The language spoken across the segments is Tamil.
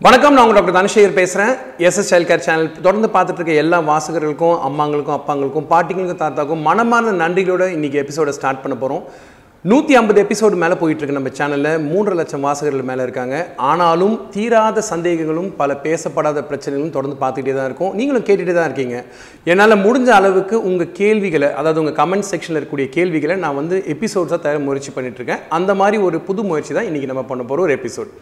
வணக்கம் நான் உங்க டாக்டர் தனசேகர் பேசுகிறேன் எஸ்எஸ் சைல்ட் கேர் சேனல் தொடர்ந்து பார்த்துட்டு இருக்க எல்லா வாசகர்களுக்கும் அம்மாங்களுக்கும் அப்பாங்களுக்கும் பாட்டிங்களுக்கும் தாத்தாக்கும் மனமான நன்றிகளோட இன்னைக்கு எபிசோட ஸ்டார்ட் பண்ண போகிறோம் நூற்றி ஐம்பது எபிசோடு மேலே போயிட்டு இருக்கு நம்ம சேனலில் மூன்று லட்சம் வாசகர்கள் மேலே இருக்காங்க ஆனாலும் தீராத சந்தேகங்களும் பல பேசப்படாத பிரச்சனைகளும் தொடர்ந்து பார்த்துக்கிட்டே தான் இருக்கும் நீங்களும் கேட்டுகிட்டே தான் இருக்கீங்க என்னால் முடிஞ்ச அளவுக்கு உங்கள் கேள்விகளை அதாவது உங்கள் கமெண்ட் செக்ஷனில் இருக்கக்கூடிய கேள்விகளை நான் வந்து எபிசோட்ஸாக தயார் முயற்சி பண்ணிட்டு இருக்கேன் அந்த மாதிரி ஒரு புது முயற்சி தான் இன்றைக்கி நம்ம பண்ண போகிற ஒரு எபிசோட்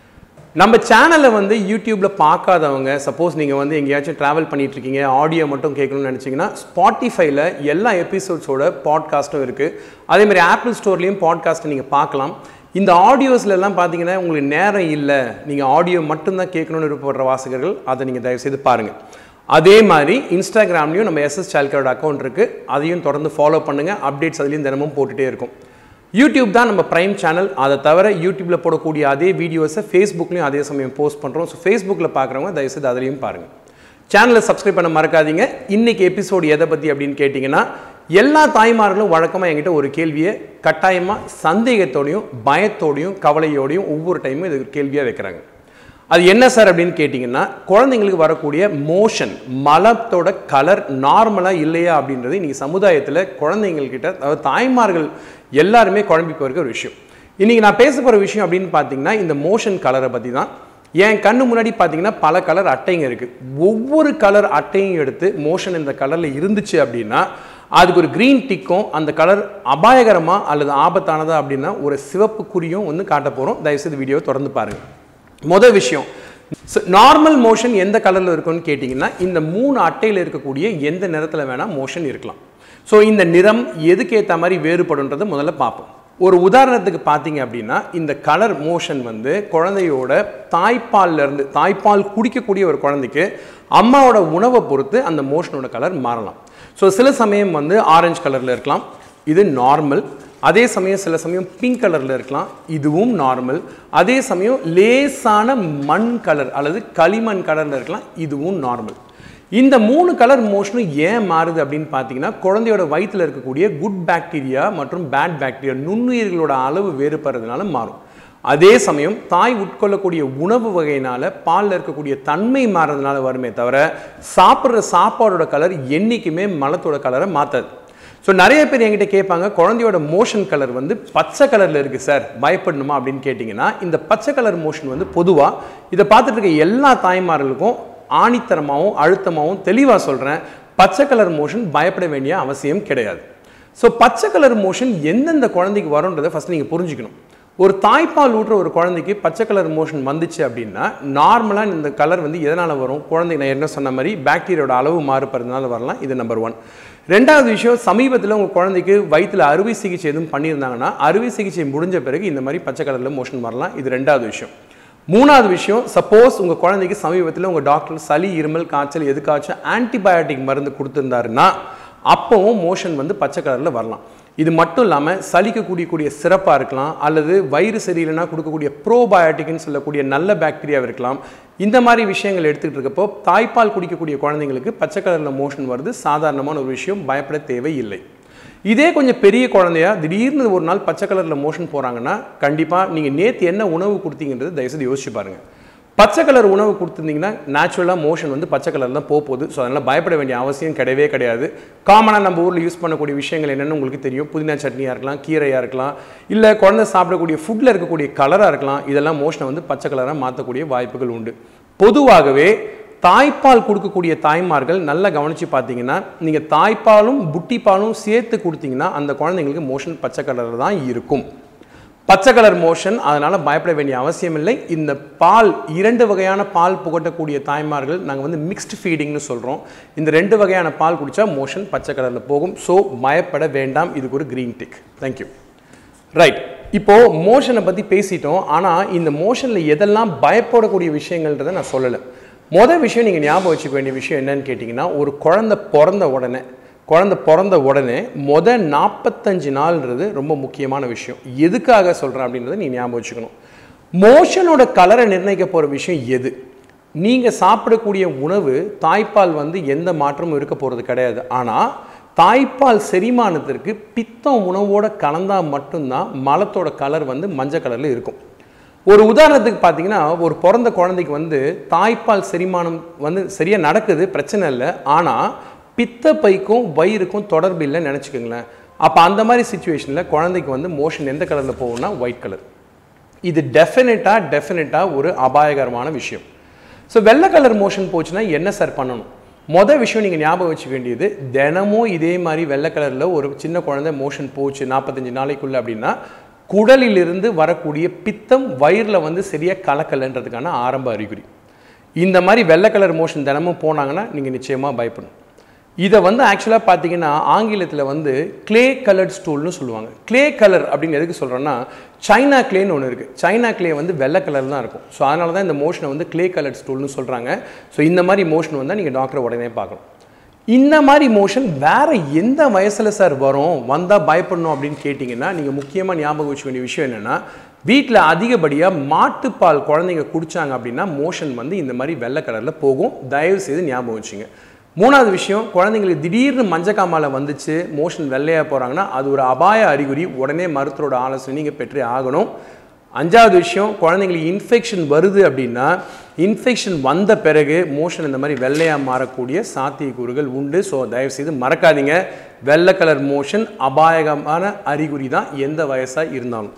நம்ம சேனலை வந்து யூடியூப்ல பார்க்காதவங்க சப்போஸ் நீங்கள் வந்து எங்கேயாச்சும் ட்ராவல் பண்ணிட்டு இருக்கீங்க ஆடியோ மட்டும் கேட்கணும்னு நினச்சிங்கன்னா ஸ்பாட்டிஃபைல எல்லா எபிசோட்ஸோட பாட்காஸ்ட்டும் இருக்குது அதே மாதிரி ஆப்பிள் ஸ்டோர்லேயும் பாட்காஸ்ட்டை நீங்கள் பார்க்கலாம் இந்த ஆடியோஸ்ல எல்லாம் பார்த்தீங்கன்னா உங்களுக்கு நேரம் இல்லை நீங்கள் ஆடியோ மட்டும்தான் கேட்கணும்னு விருப்பப்படுற வாசகர்கள் அதை நீங்கள் தயவுசெய்து பாருங்கள் அதே மாதிரி இன்ஸ்டாகிராம்லேயும் நம்ம எஸ்எஸ் சால்கரோட அக்கௌண்ட் இருக்குது அதையும் தொடர்ந்து ஃபாலோ பண்ணுங்கள் அப்டேட்ஸ் அதுலேயும் தினமும் போட்டுகிட்டே இருக்கும் யூடியூப் தான் நம்ம ப்ரைம் சேனல் அதை தவிர யூடியூப்பில் போடக்கூடிய அதே வீடியோஸை ஃபேஸ்புக்லேயும் அதே சமயம் போஸ்ட் பண்ணுறோம் ஸோ ஃபேஸ்புக்கில் பார்க்குறவங்க தயவுசெய்து அதிலையும் பாருங்கள் சேனலை சப்ஸ்கிரைப் பண்ண மறக்காதீங்க இன்னைக்கு எபிசோடு எதை பற்றி அப்படின்னு கேட்டிங்கன்னா எல்லா தாய்மார்களும் வழக்கமாக என்கிட்ட ஒரு கேள்வியை கட்டாயமாக சந்தேகத்தோடையும் பயத்தோடையும் கவலையோடையும் ஒவ்வொரு டைமும் இது கேள்வியாக வைக்கிறாங்க அது என்ன சார் அப்படின்னு கேட்டிங்கன்னா குழந்தைங்களுக்கு வரக்கூடிய மோஷன் மலத்தோட கலர் நார்மலாக இல்லையா அப்படின்றது இன்றைக்கி சமுதாயத்தில் குழந்தைங்கள்கிட்ட அதாவது தாய்மார்கள் எல்லாருமே குழம்பி போயிருக்க ஒரு விஷயம் இன்றைக்கி நான் பேச போகிற விஷயம் அப்படின்னு பார்த்தீங்கன்னா இந்த மோஷன் கலரை பற்றி தான் என் கண்ணு முன்னாடி பார்த்தீங்கன்னா பல கலர் அட்டைங்க இருக்குது ஒவ்வொரு கலர் அட்டையும் எடுத்து மோஷன் இந்த கலரில் இருந்துச்சு அப்படின்னா அதுக்கு ஒரு க்ரீன் டிக்கும் அந்த கலர் அபாயகரமா அல்லது ஆபத்தானதா அப்படின்னா ஒரு சிவப்பு குறியும் வந்து காட்ட போகிறோம் தயவுசெய்து வீடியோ தொடர்ந்து பாருங்கள் முதல் விஷயம் நார்மல் மோஷன் எந்த கலரில் இருக்கும்னு கேட்டிங்கன்னா இந்த மூணு அட்டையில் இருக்கக்கூடிய எந்த நிறத்தில் வேணால் மோஷன் இருக்கலாம் ஸோ இந்த நிறம் எதுக்கு ஏற்ற மாதிரி வேறுபடுன்றதை முதல்ல பார்ப்போம் ஒரு உதாரணத்துக்கு பார்த்தீங்க அப்படின்னா இந்த கலர் மோஷன் வந்து குழந்தையோட தாய்ப்பால்ல இருந்து தாய்ப்பால் குடிக்கக்கூடிய ஒரு குழந்தைக்கு அம்மாவோட உணவை பொறுத்து அந்த மோஷனோட கலர் மாறலாம் ஸோ சில சமயம் வந்து ஆரஞ்சு கலரில் இருக்கலாம் இது நார்மல் அதே சமயம் சில சமயம் பிங்க் கலரில் இருக்கலாம் இதுவும் நார்மல் அதே சமயம் லேசான மண் கலர் அல்லது களிமண் கலரில் இருக்கலாம் இதுவும் நார்மல் இந்த மூணு கலர் மோஷனும் ஏன் மாறுது அப்படின்னு பார்த்தீங்கன்னா குழந்தையோட வயிற்றில் இருக்கக்கூடிய குட் பாக்டீரியா மற்றும் பேட் பாக்டீரியா நுண்ணுயிர்களோட அளவு வேறுபடுறதுனால மாறும் அதே சமயம் தாய் உட்கொள்ளக்கூடிய உணவு வகையினால பாலில் இருக்கக்கூடிய தன்மை மாறுறதுனால வருமே தவிர சாப்பிட்ற சாப்பாடோட கலர் என்றைக்குமே மலத்தோட கலரை மாற்றாது ஸோ நிறைய பேர் என்கிட்ட கேட்பாங்க குழந்தையோட மோஷன் கலர் வந்து பச்சை கலரில் இருக்குது சார் பயப்படணுமா அப்படின்னு கேட்டிங்கன்னா இந்த பச்சை கலர் மோஷன் வந்து பொதுவாக இதை பார்த்துட்டு இருக்க எல்லா தாய்மார்களுக்கும் ஆணித்தரமாகவும் அழுத்தமாகவும் தெளிவாக சொல்கிறேன் பச்சை கலர் மோஷன் பயப்பட வேண்டிய அவசியம் கிடையாது ஸோ பச்சை கலர் மோஷன் எந்தெந்த குழந்தைக்கு வரும்ன்றதை ஃபஸ்ட் நீங்கள் புரிஞ்சுக்கணும் ஒரு தாய்ப்பால் ஊட்டுற ஒரு குழந்தைக்கு பச்சை கலர் மோஷன் வந்துச்சு அப்படின்னா நார்மலாக இந்த கலர் வந்து எதனால் வரும் குழந்தை நான் என்ன சொன்ன மாதிரி பாக்டீரியோட அளவு மாறுபடுறதுனால வரலாம் இது நம்பர் ஒன் ரெண்டாவது விஷயம் சமீபத்தில் உங்கள் குழந்தைக்கு வயிற்றில் அறுவை சிகிச்சை எதுவும் பண்ணியிருந்தாங்கன்னா அறுவை சிகிச்சை முடிஞ்ச பிறகு இந்த மாதிரி பச்சை கலரில் மோஷன் வரலாம் இது ரெண்டாவது விஷயம் மூணாவது விஷயம் சப்போஸ் உங்கள் குழந்தைக்கு சமீபத்தில் உங்கள் டாக்டர் சளி இருமல் காய்ச்சல் எதுக்காச்சும் ஆன்டிபயோட்டிக் மருந்து கொடுத்துருந்தாருன்னா அப்போவும் மோஷன் வந்து பச்சை கலரில் வரலாம் இது மட்டும் இல்லாமல் சளிக்கு கூடியக்கூடிய சிறப்பாக இருக்கலாம் அல்லது வயிறு சரியில்லைன்னா கொடுக்கக்கூடிய ப்ரோபயோட்டிக்னு சொல்லக்கூடிய நல்ல பாக்டீரியாவை இருக்கலாம் இந்த மாதிரி விஷயங்கள் எடுத்துக்கிட்டு இருக்கப்போ தாய்ப்பால் குடிக்கக்கூடிய குழந்தைங்களுக்கு பச்சை கலரில் மோஷன் வருது சாதாரணமான ஒரு விஷயம் பயப்பட தேவையில்லை இதே கொஞ்சம் பெரிய குழந்தையா திடீர்னு ஒரு நாள் பச்சை கலரில் மோஷன் போகிறாங்கன்னா கண்டிப்பாக நீங்கள் நேற்று என்ன உணவு கொடுத்தீங்கன்றது தயவுசெய்து யோசிச்சு பாருங்கள் பச்சை கலர் உணவு கொடுத்துருந்தீங்கன்னா நேச்சுரலாக மோஷன் வந்து பச்சை கலர் தான் போக போகுது ஸோ அதனால் பயப்பட வேண்டிய அவசியம் கிடையவே கிடையாது காமனாக நம்ம ஊரில் யூஸ் பண்ணக்கூடிய விஷயங்கள் என்னென்னு உங்களுக்கு தெரியும் புதினா சட்னியாக இருக்கலாம் கீரையாக இருக்கலாம் இல்லை குழந்தை சாப்பிடக்கூடிய ஃபுட்டில் இருக்கக்கூடிய கலராக இருக்கலாம் இதெல்லாம் மோஷனை வந்து பச்சை கலராக மாற்றக்கூடிய வாய்ப்புகள் உண்டு பொதுவாகவே தாய்ப்பால் கொடுக்கக்கூடிய தாய்மார்கள் நல்லா கவனித்து பார்த்தீங்கன்னா நீங்கள் தாய்ப்பாலும் புட்டிப்பாலும் சேர்த்து கொடுத்தீங்கன்னா அந்த குழந்தைங்களுக்கு மோஷன் பச்சை கலரில் தான் இருக்கும் பச்சை கலர் மோஷன் அதனால் பயப்பட வேண்டிய அவசியம் இல்லை இந்த பால் இரண்டு வகையான பால் புகட்டக்கூடிய தாய்மார்கள் நாங்கள் வந்து மிக்ஸ்டு ஃபீடிங்னு சொல்கிறோம் இந்த ரெண்டு வகையான பால் குடித்தா மோஷன் பச்சை கலரில் போகும் ஸோ பயப்பட வேண்டாம் இதுக்கு ஒரு க்ரீன் டிக் தேங்க்யூ ரைட் இப்போது மோஷனை பற்றி பேசிட்டோம் ஆனால் இந்த மோஷனில் எதெல்லாம் பயப்படக்கூடிய விஷயங்கள்ன்றதை நான் சொல்லலை மொதல் விஷயம் நீங்கள் ஞாபகம் வச்சுக்க வேண்டிய விஷயம் என்னன்னு கேட்டிங்கன்னா ஒரு குழந்தை பிறந்த உடனே குழந்தை பிறந்த உடனே மொதல் நாற்பத்தஞ்சு நாள்ன்றது ரொம்ப முக்கியமான விஷயம் எதுக்காக சொல்கிறேன் அப்படின்றத நீ ஞாபகம் வச்சுக்கணும் மோஷனோட கலரை நிர்ணயிக்க போகிற விஷயம் எது நீங்கள் சாப்பிடக்கூடிய உணவு தாய்ப்பால் வந்து எந்த மாற்றமும் இருக்க போகிறது கிடையாது ஆனால் தாய்ப்பால் செரிமானத்திற்கு பித்தம் உணவோட கலந்தால் மட்டும்தான் மலத்தோட கலர் வந்து மஞ்சள் கலரில் இருக்கும் ஒரு உதாரணத்துக்கு பார்த்தீங்கன்னா ஒரு பிறந்த குழந்தைக்கு வந்து தாய்ப்பால் செரிமானம் வந்து சரியாக நடக்குது பிரச்சனை இல்லை ஆனால் பித்தப்பைக்கும் வயிறுக்கும் தொடர்பு இல்லைன்னு நினச்சிக்கோங்களேன் அப்போ அந்த மாதிரி சுச்சுவேஷனில் குழந்தைக்கு வந்து மோஷன் எந்த கலரில் போகும்னா ஒயிட் கலர் இது டெஃபினட்டாக டெஃபினட்டாக ஒரு அபாயகரமான விஷயம் ஸோ வெள்ளை கலர் மோஷன் போச்சுன்னா என்ன சார் பண்ணணும் மொதல் விஷயம் நீங்கள் ஞாபகம் வச்சுக்க வேண்டியது தினமும் இதே மாதிரி வெள்ளை கலரில் ஒரு சின்ன குழந்தை மோஷன் போச்சு நாற்பத்தஞ்சு நாளைக்குள்ள அப்படின்னா குடலிலிருந்து வரக்கூடிய பித்தம் வயிறில் வந்து சரியாக கலக்கலைன்றதுக்கான ஆரம்ப அறிகுறி இந்த மாதிரி வெள்ளை கலர் மோஷன் தினமும் போனாங்கன்னா நீங்கள் நிச்சயமாக பயப்படணும் இதை வந்து ஆக்சுவலாக பார்த்தீங்கன்னா ஆங்கிலத்தில் வந்து கிளே கலர்ட் ஸ்டூல்னு சொல்லுவாங்க கிளே கலர் அப்படின்னு எதுக்கு சொல்கிறேன்னா சைனா கிளேன்னு ஒன்று இருக்குது சைனா கிளே வந்து வெள்ளை கலர் தான் இருக்கும் ஸோ அதனால தான் இந்த மோஷனை வந்து கிளே கலர்ட் ஸ்டூல்னு சொல்கிறாங்க ஸோ இந்த மாதிரி மோஷன் வந்தால் நீங்கள் டாக்டரை உடனே பார்க்கணும் இந்த மாதிரி மோஷன் வேற எந்த வயசில் சார் வரும் வந்தால் பயப்படணும் அப்படின்னு கேட்டிங்கன்னா நீங்கள் முக்கியமாக ஞாபகம் வச்சுக்க வேண்டிய விஷயம் என்னென்னா வீட்டில் அதிகப்படியாக மாட்டுப்பால் குழந்தைங்க குடித்தாங்க அப்படின்னா மோஷன் வந்து இந்த மாதிரி வெள்ளை கலரில் போகும் தயவு செய்து ஞாபகம் வச்சுங்க மூணாவது விஷயம் குழந்தைங்களுக்கு திடீர்னு மஞ்சக்காமால வந்துச்சு மோஷன் வெள்ளையாக போகிறாங்கன்னா அது ஒரு அபாய அறிகுறி உடனே மருத்துவரோட ஆலோசனை நீங்கள் பெற்றே ஆகணும் அஞ்சாவது விஷயம் குழந்தைங்களுக்கு இன்ஃபெக்ஷன் வருது அப்படின்னா இன்ஃபெக்ஷன் வந்த பிறகு மோஷன் இந்த மாதிரி வெள்ளையாக மாறக்கூடிய சாத்தியக்கூறுகள் உண்டு ஸோ தயவுசெய்து மறக்காதீங்க வெள்ளை கலர் மோஷன் அபாயகமான அறிகுறி தான் எந்த வயசாக இருந்தாலும்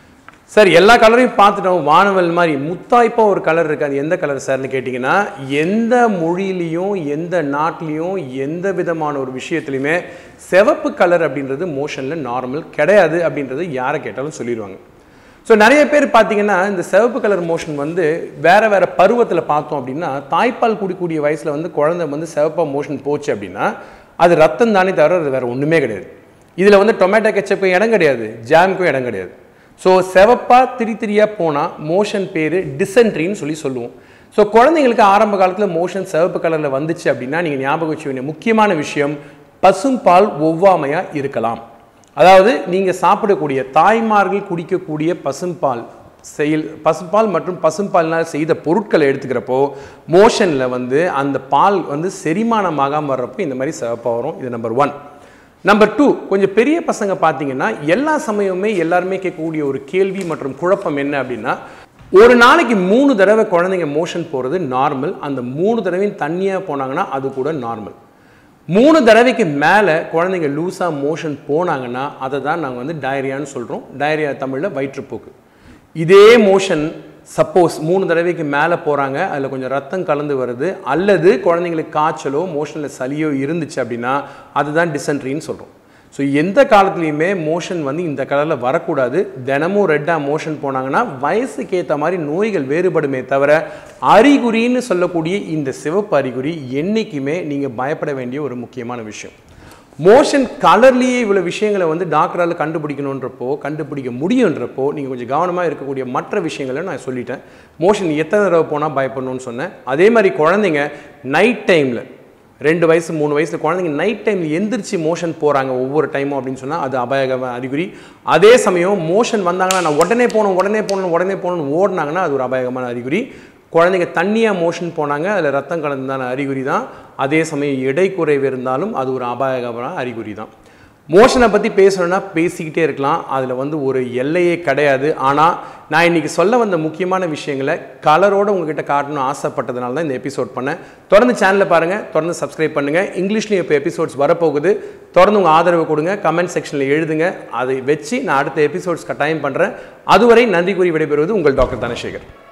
சார் எல்லா கலரையும் பார்த்துட்டோம் வானவல் மாதிரி முத்தாய்ப்பா ஒரு கலர் இருக்கு அது எந்த கலர் சார்னு கேட்டிங்கன்னா எந்த மொழியிலையும் எந்த நாட்டிலையும் எந்த விதமான ஒரு விஷயத்துலையுமே சிவப்பு கலர் அப்படின்றது மோஷனில் நார்மல் கிடையாது அப்படின்றது யாரை கேட்டாலும் சொல்லிடுவாங்க ஸோ நிறைய பேர் பார்த்தீங்கன்னா இந்த சிவப்பு கலர் மோஷன் வந்து வேற வேற பருவத்தில் பார்த்தோம் அப்படின்னா தாய்ப்பால் குடிக்கூடிய வயசில் வந்து குழந்தை வந்து சிவப்பா மோஷன் போச்சு அப்படின்னா அது ரத்தம் தானே தவிர அது வேற ஒன்றுமே கிடையாது இதில் வந்து டொமேட்டோ கெச்சப்புக்கும் இடம் கிடையாது ஜாமுக்கும் இடம் கிடையாது ஸோ செவப்பாக திரி திரியாக போனால் மோஷன் பேர் டிசென்ட்ரின்னு சொல்லி சொல்லுவோம் ஸோ குழந்தைங்களுக்கு ஆரம்ப காலத்தில் மோஷன் சிவப்பு கலரில் வந்துச்சு அப்படின்னா நீங்கள் ஞாபகம் வச்சு வேண்டிய முக்கியமான விஷயம் பசும்பால் ஒவ்வாமையாக இருக்கலாம் அதாவது நீங்கள் சாப்பிடக்கூடிய தாய்மார்கள் குடிக்கக்கூடிய பசும்பால் செயல் பசும்பால் மற்றும் பசும்பால்னால் செய்த பொருட்களை எடுத்துக்கிறப்போ மோஷனில் வந்து அந்த பால் வந்து செரிமானமாகாமல் வர்றப்போ இந்த மாதிரி சிவப்பாக வரும் இது நம்பர் ஒன் நம்பர் டூ கொஞ்சம் பெரிய பசங்க பார்த்தீங்கன்னா எல்லா சமயமுமே எல்லாருமே கேட்கக்கூடிய ஒரு கேள்வி மற்றும் குழப்பம் என்ன அப்படின்னா ஒரு நாளைக்கு மூணு தடவை குழந்தைங்க மோஷன் போகிறது நார்மல் அந்த மூணு தடவையும் தண்ணியாக போனாங்கன்னா அது கூட நார்மல் மூணு தடவைக்கு மேலே குழந்தைங்க லூஸாக மோஷன் போனாங்கன்னா அதை தான் நாங்கள் வந்து டயரியான்னு சொல்கிறோம் டயரியா தமிழில் வயிற்றுப்போக்கு இதே மோஷன் சப்போஸ் மூணு தடவைக்கு மேலே போகிறாங்க அதில் கொஞ்சம் ரத்தம் கலந்து வருது அல்லது குழந்தைங்களுக்கு காய்ச்சலோ மோஷனில் சளியோ இருந்துச்சு அப்படின்னா அதுதான் டிசென்ட்ரின்னு சொல்கிறோம் ஸோ எந்த காலத்துலையுமே மோஷன் வந்து இந்த கலரில் வரக்கூடாது தினமும் ரெட்டாக மோஷன் போனாங்கன்னா வயசுக்கு ஏற்ற மாதிரி நோய்கள் வேறுபடுமே தவிர அறிகுறின்னு சொல்லக்கூடிய இந்த சிவப்பு அறிகுறி என்றைக்குமே நீங்கள் பயப்பட வேண்டிய ஒரு முக்கியமான விஷயம் மோஷன் கலர்லேயே இவ்வளோ விஷயங்களை வந்து டாக்டரால் கண்டுபிடிக்கணுன்றப்போ கண்டுபிடிக்க முடியுன்றப்போ நீங்கள் கொஞ்சம் கவனமாக இருக்கக்கூடிய மற்ற விஷயங்களை நான் சொல்லிட்டேன் மோஷன் எத்தனை தடவை போனால் பயப்படணும்னு சொன்னேன் அதே மாதிரி குழந்தைங்க நைட் டைமில் ரெண்டு வயசு மூணு வயசில் குழந்தைங்க நைட் டைமில் எந்திரிச்சு மோஷன் போகிறாங்க ஒவ்வொரு டைமும் அப்படின்னு சொன்னால் அது அபாயக அறிகுறி அதே சமயம் மோஷன் வந்தாங்கன்னா நான் உடனே போகணும் உடனே போகணும் உடனே போகணும்னு ஓடினாங்கன்னா அது ஒரு அபாயகமான அறிகுறி குழந்தைங்க தண்ணியாக மோஷன் போனாங்க அதில் ரத்தம் கலந்தான அறிகுறி தான் அதே சமயம் எடை குறைவு இருந்தாலும் அது ஒரு அபாயகமான அறிகுறி தான் மோஷனை பற்றி பேசணும்னா பேசிக்கிட்டே இருக்கலாம் அதில் வந்து ஒரு எல்லையே கிடையாது ஆனால் நான் இன்றைக்கி சொல்ல வந்த முக்கியமான விஷயங்களை கலரோடு உங்ககிட்ட காட்டணும்னு ஆசைப்பட்டதுனால தான் இந்த எபிசோட் பண்ணேன் தொடர்ந்து சேனலில் பாருங்கள் தொடர்ந்து சப்ஸ்கிரைப் பண்ணுங்கள் இங்கிலீஷ்லேயும் இப்போ எபிசோட்ஸ் வரப்போகுது தொடர்ந்து உங்கள் ஆதரவு கொடுங்க கமெண்ட் செக்ஷனில் எழுதுங்க அதை வச்சு நான் அடுத்த எபிசோட்ஸ் கட்டாயம் பண்ணுறேன் அதுவரை நன்றி கூறி விடைபெறுவது உங்கள் டாக்டர் தனசேகர்